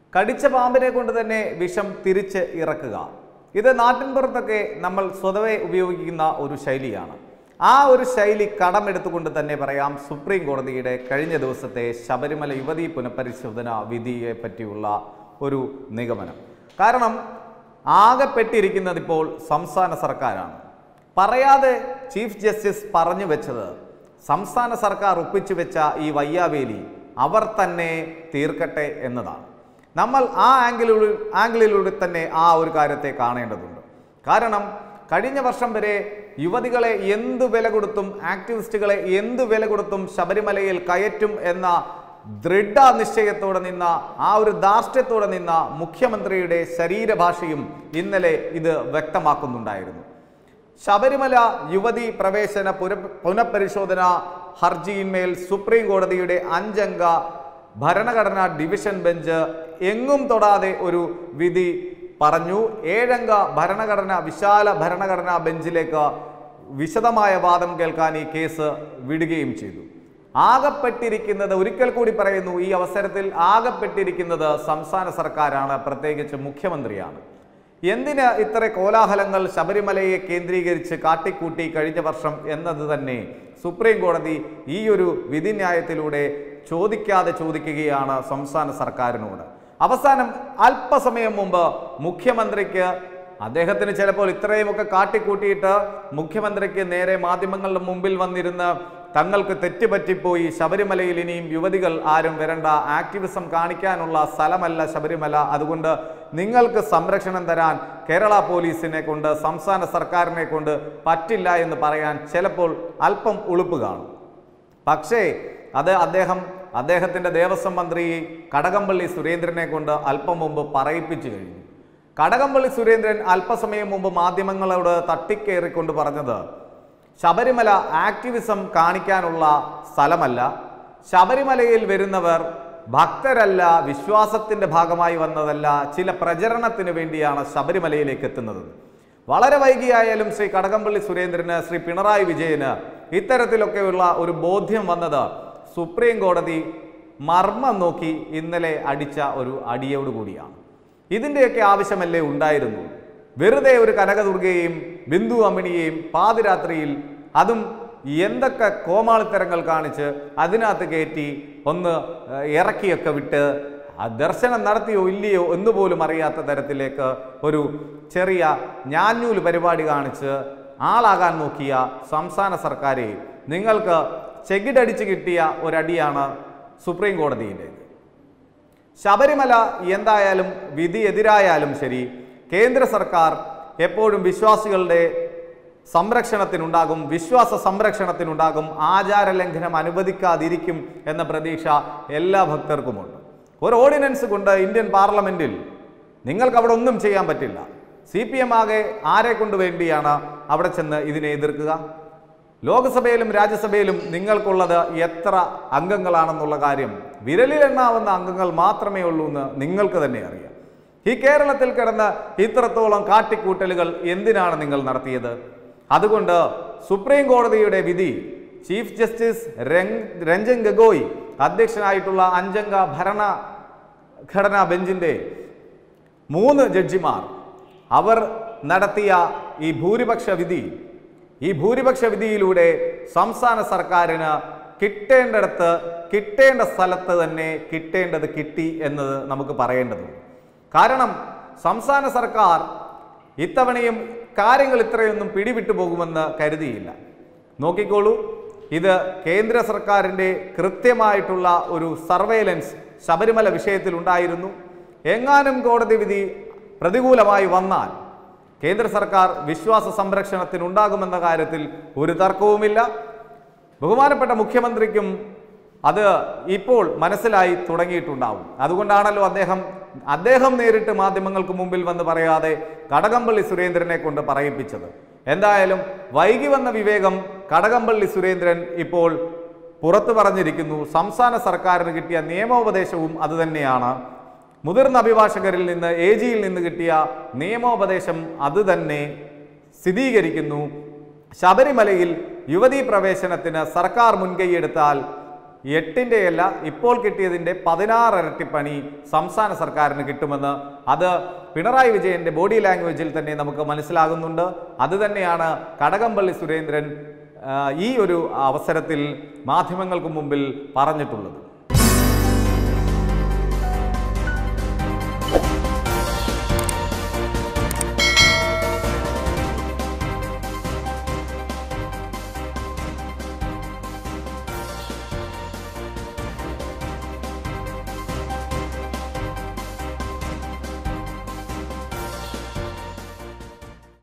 കടിച്ച പാമ്പിനെ കൊണ്ട് തന്നെ വിഷം തിരിച്ച് ഇറക്കുക ഇത് നാട്ടിൻപുറത്തൊക്കെ നമ്മൾ സ്വതവേ ഉപയോഗിക്കുന്ന ഒരു ശൈലിയാണ് ആ ഒരു ശൈലി കടമെടുത്തുകൊണ്ട് തന്നെ പറയാം സുപ്രീം കോടതിയുടെ കഴിഞ്ഞ ദിവസത്തെ ശബരിമല യുവതീ പുനഃപരിശോധന വിധിയെ പറ്റിയുള്ള ഒരു നിഗമനം കാരണം ആകെപ്പെട്ടിരിക്കുന്നത് ഇപ്പോൾ സംസ്ഥാന സർക്കാരാണ് പറയാതെ ചീഫ് ജസ്റ്റിസ് പറഞ്ഞു വെച്ചത് സംസ്ഥാന സർക്കാർ ഒപ്പിച്ചു വെച്ച ഈ വയ്യാവേലി അവർ തന്നെ തീർക്കട്ടെ എന്നതാണ് നമ്മൾ ആ ആംഗിളിലൂടെ ആംഗിളിലൂടെ തന്നെ ആ ഒരു കാര്യത്തെ കാണേണ്ടതുണ്ട് കാരണം കഴിഞ്ഞ വർഷം വരെ യുവതികളെ എന്ത് വില കൊടുത്തും ആക്ടിവിസ്റ്റുകളെ എന്ത് വില കൊടുത്തും ശബരിമലയിൽ കയറ്റും എന്ന ദൃഢ നിശ്ചയത്തോടെ നിന്ന ആ ഒരു ധാർഷ്ട്യത്തോടെ നിന്ന മുഖ്യമന്ത്രിയുടെ ശരീരഭാഷയും ഇന്നലെ ഇത് വ്യക്തമാക്കുന്നുണ്ടായിരുന്നു ശബരിമല യുവതി പ്രവേശന പുര പുനഃപരിശോധന ഹർജിയിന്മേൽ സുപ്രീം കോടതിയുടെ അഞ്ചംഗ ഭരണഘടനാ ഡിവിഷൻ ബെഞ്ച് എങ്ങും തൊടാതെ ഒരു വിധി പറഞ്ഞു ഏഴംഗ ഭരണഘടന വിശാല ഭരണഘടനാ ബെഞ്ചിലേക്ക് വിശദമായ വാദം കേൾക്കാൻ ഈ കേസ് വിടുകയും ചെയ്തു ആകപ്പെട്ടിരിക്കുന്നത് ഒരിക്കൽ കൂടി പറയുന്നു ഈ അവസരത്തിൽ ആകപ്പെട്ടിരിക്കുന്നത് സംസ്ഥാന സർക്കാരാണ് പ്രത്യേകിച്ച് മുഖ്യമന്ത്രിയാണ് എന്തിന് ഇത്ര കോലാഹലങ്ങൾ ശബരിമലയെ കേന്ദ്രീകരിച്ച് കാട്ടിക്കൂട്ടി കഴിഞ്ഞ വർഷം എന്നത് തന്നെ സുപ്രീം കോടതി ഈ ഒരു വിധിന്യായത്തിലൂടെ ചോദിക്കാതെ ചോദിക്കുകയാണ് സംസ്ഥാന സർക്കാരിനോട് അവസാനം അല്പസമയം മുമ്പ് മുഖ്യമന്ത്രിക്ക് അദ്ദേഹത്തിന് ചിലപ്പോൾ ഇത്രയുമൊക്കെ കാട്ടിക്കൂട്ടിയിട്ട് മുഖ്യമന്ത്രിക്ക് നേരെ മാധ്യമങ്ങളുടെ മുമ്പിൽ വന്നിരുന്ന് തങ്ങൾക്ക് തെറ്റുപറ്റിപ്പോയി ശബരിമലയിൽ ഇനിയും യുവതികൾ ആരും വരണ്ട ആക്ടിവിസം കാണിക്കാനുള്ള സ്ഥലമല്ല ശബരിമല അതുകൊണ്ട് നിങ്ങൾക്ക് സംരക്ഷണം തരാൻ കേരള പോലീസിനെ കൊണ്ട് സംസ്ഥാന സർക്കാരിനെ കൊണ്ട് പറ്റില്ല എന്ന് പറയാൻ ചിലപ്പോൾ അല്പം ഉളുപ്പ് കാണും പക്ഷേ അത് അദ്ദേഹം അദ്ദേഹത്തിൻ്റെ ദേവസ്വം മന്ത്രി കടകംപള്ളി സുരേന്ദ്രനെ കൊണ്ട് അല്പം മുമ്പ് പറയിപ്പിച്ചു കഴിഞ്ഞു കടകംപള്ളി സുരേന്ദ്രൻ അല്പസമയം മുമ്പ് മാധ്യമങ്ങളോട് തട്ടിക്കേറിക്കൊണ്ട് പറഞ്ഞത് ശബരിമല ആക്ടിവിസം കാണിക്കാനുള്ള സ്ഥലമല്ല ശബരിമലയിൽ വരുന്നവർ ഭക്തരല്ല വിശ്വാസത്തിന്റെ ഭാഗമായി വന്നതല്ല ചില പ്രചരണത്തിന് വേണ്ടിയാണ് ശബരിമലയിലേക്ക് എത്തുന്നത് വളരെ വൈകിയായാലും ശ്രീ കടകംപള്ളി സുരേന്ദ്രന് ശ്രീ പിണറായി വിജയന് ഇത്തരത്തിലൊക്കെയുള്ള ഒരു ബോധ്യം വന്നത് സുപ്രീം കോടതി മർമ്മം നോക്കി ഇന്നലെ അടിച്ച ഒരു അടിയോട് കൂടിയാണ് ഇതിൻ്റെയൊക്കെ ആവശ്യമല്ലേ ഉണ്ടായിരുന്നു വെറുതെ ഒരു കനകദുർഗയെയും ബിന്ദു അമ്മിണിയെയും പാതിരാത്രിയിൽ അതും എന്തൊക്കെ കോമാളിത്തരങ്ങൾ കാണിച്ച് അതിനകത്ത് കയറ്റി ഒന്ന് ഏഹ്, ഇറക്കിയൊക്കെ വിട്ട് ആ ദർശനം നടത്തിയോ ഇല്ലയോ എന്ന് പോലും അറിയാത്ത തരത്തിലേക്ക് ഒരു ചെറിയ ഞാഞ്ഞൂല് പരിപാടി കാണിച്ച് ആളാകാൻ നോക്കിയ സംസ്ഥാന സർക്കാരെ നിങ്ങൾക്ക് ചെകിടടിച്ച് കിട്ടിയ ഒരടിയാണ് സുപ്രീം കോടതിയിലേത് ശബരിമല എന്തായാലും വിധി എതിരായാലും ശരി കേന്ദ്ര സർക്കാർ എപ്പോഴും വിശ്വാസികളുടെ സംരക്ഷണത്തിനുണ്ടാകും വിശ്വാസ സംരക്ഷണത്തിനുണ്ടാകും ആചാര ലംഘനം അനുവദിക്കാതിരിക്കും എന്ന പ്രതീക്ഷ എല്ലാ ഭക്തർക്കുമുണ്ട് ഒരു ഓർഡിനൻസ് കൊണ്ട് ഇന്ത്യൻ പാർലമെന്റിൽ നിങ്ങൾക്ക് അവിടെ ഒന്നും ചെയ്യാൻ പറ്റില്ല സി പി എം ആകെ ആരെ കൊണ്ട് വേണ്ടിയാണ് അവിടെ ചെന്ന് ഇതിനെ എതിർക്കുക ലോക്സഭയിലും രാജ്യസഭയിലും നിങ്ങൾക്കുള്ളത് എത്ര അംഗങ്ങളാണെന്നുള്ള കാര്യം വിരലിലെണ്ണാവുന്ന അംഗങ്ങൾ മാത്രമേ ഉള്ളൂ എന്ന് നിങ്ങൾക്ക് തന്നെ അറിയാം ഈ കേരളത്തിൽ കിടന്ന് ഇത്രത്തോളം കാട്ടിക്കൂട്ടലുകൾ എന്തിനാണ് നിങ്ങൾ നടത്തിയത് അതുകൊണ്ട് സുപ്രീം കോടതിയുടെ വിധി ചീഫ് ജസ്റ്റിസ് രംഗ്- രഞ്ജൻ ഗഗോയ് അധ്യക്ഷനായിട്ടുള്ള അഞ്ചംഗ ഭരണഘടനാ ബെഞ്ചിന്റെ മൂന്ന് ജഡ്ജിമാർ അവർ നടത്തിയ ഈ ഭൂരിപക്ഷ വിധി ഈ ഭൂരിപക്ഷ വിധിയിലൂടെ സംസ്ഥാന സർക്കാരിന് കിട്ടേണ്ടടത്ത് കിട്ടേണ്ട സ്ഥലത്ത് തന്നെ കിട്ടേണ്ടത് കിട്ടി എന്നത് നമുക്ക് പറയേണ്ടതുണ്ട് കാരണം സംസ്ഥാന സർക്കാർ ഇത്തവണയും കാര്യങ്ങൾ ഇത്രയൊന്നും പിടിവിട്ടു പോകുമെന്ന് കരുതിയില്ല നോക്കിക്കോളൂ ഇത് കേന്ദ്ര സർക്കാരിൻ്റെ കൃത്യമായിട്ടുള്ള ഒരു സർവേലൻസ് ശബരിമല വിഷയത്തിൽ ഉണ്ടായിരുന്നു എങ്ങാനും കോടതി വിധി പ്രതികൂലമായി വന്നാൽ കേന്ദ്ര സർക്കാർ വിശ്വാസ സംരക്ഷണത്തിനുണ്ടാകുമെന്ന കാര്യത്തിൽ ഒരു തർക്കവുമില്ല ബഹുമാനപ്പെട്ട മുഖ്യമന്ത്രിക്കും അത് ഇപ്പോൾ മനസ്സിലായി തുടങ്ങിയിട്ടുണ്ടാവും അതുകൊണ്ടാണല്ലോ അദ്ദേഹം അദ്ദേഹം നേരിട്ട് മാധ്യമങ്ങൾക്ക് മുമ്പിൽ വന്ന് പറയാതെ കടകംപള്ളി സുരേന്ദ്രനെ കൊണ്ട് പറയിപ്പിച്ചത് എന്തായാലും വൈകി വന്ന വിവേകം കടകംപള്ളി സുരേന്ദ്രൻ ഇപ്പോൾ പുറത്തു പറഞ്ഞിരിക്കുന്നു സംസ്ഥാന സർക്കാരിന് കിട്ടിയ നിയമോപദേശവും അതുതന്നെയാണ് മുതിർന്ന അഭിഭാഷകരിൽ നിന്ന് എ ജിയിൽ നിന്ന് കിട്ടിയ നിയമോപദേശം അതുതന്നെ സ്ഥിരീകരിക്കുന്നു ശബരിമലയിൽ യുവതീ പ്രവേശനത്തിന് സർക്കാർ മുൻകൈയെടുത്താൽ എട്ടിൻ്റെയല്ല ഇപ്പോൾ കിട്ടിയതിൻ്റെ പതിനാറ് ഇരട്ടി പണി സംസ്ഥാന സർക്കാരിന് കിട്ടുമെന്ന് അത് പിണറായി വിജയൻ്റെ ബോഡി ലാംഗ്വേജിൽ തന്നെ നമുക്ക് മനസ്സിലാകുന്നുണ്ട് അതുതന്നെയാണ് കടകംപള്ളി സുരേന്ദ്രൻ ആ, ഈ ഒരു അവസരത്തിൽ മാധ്യമങ്ങൾക്ക് മുമ്പിൽ പറഞ്ഞിട്ടുള്ളത്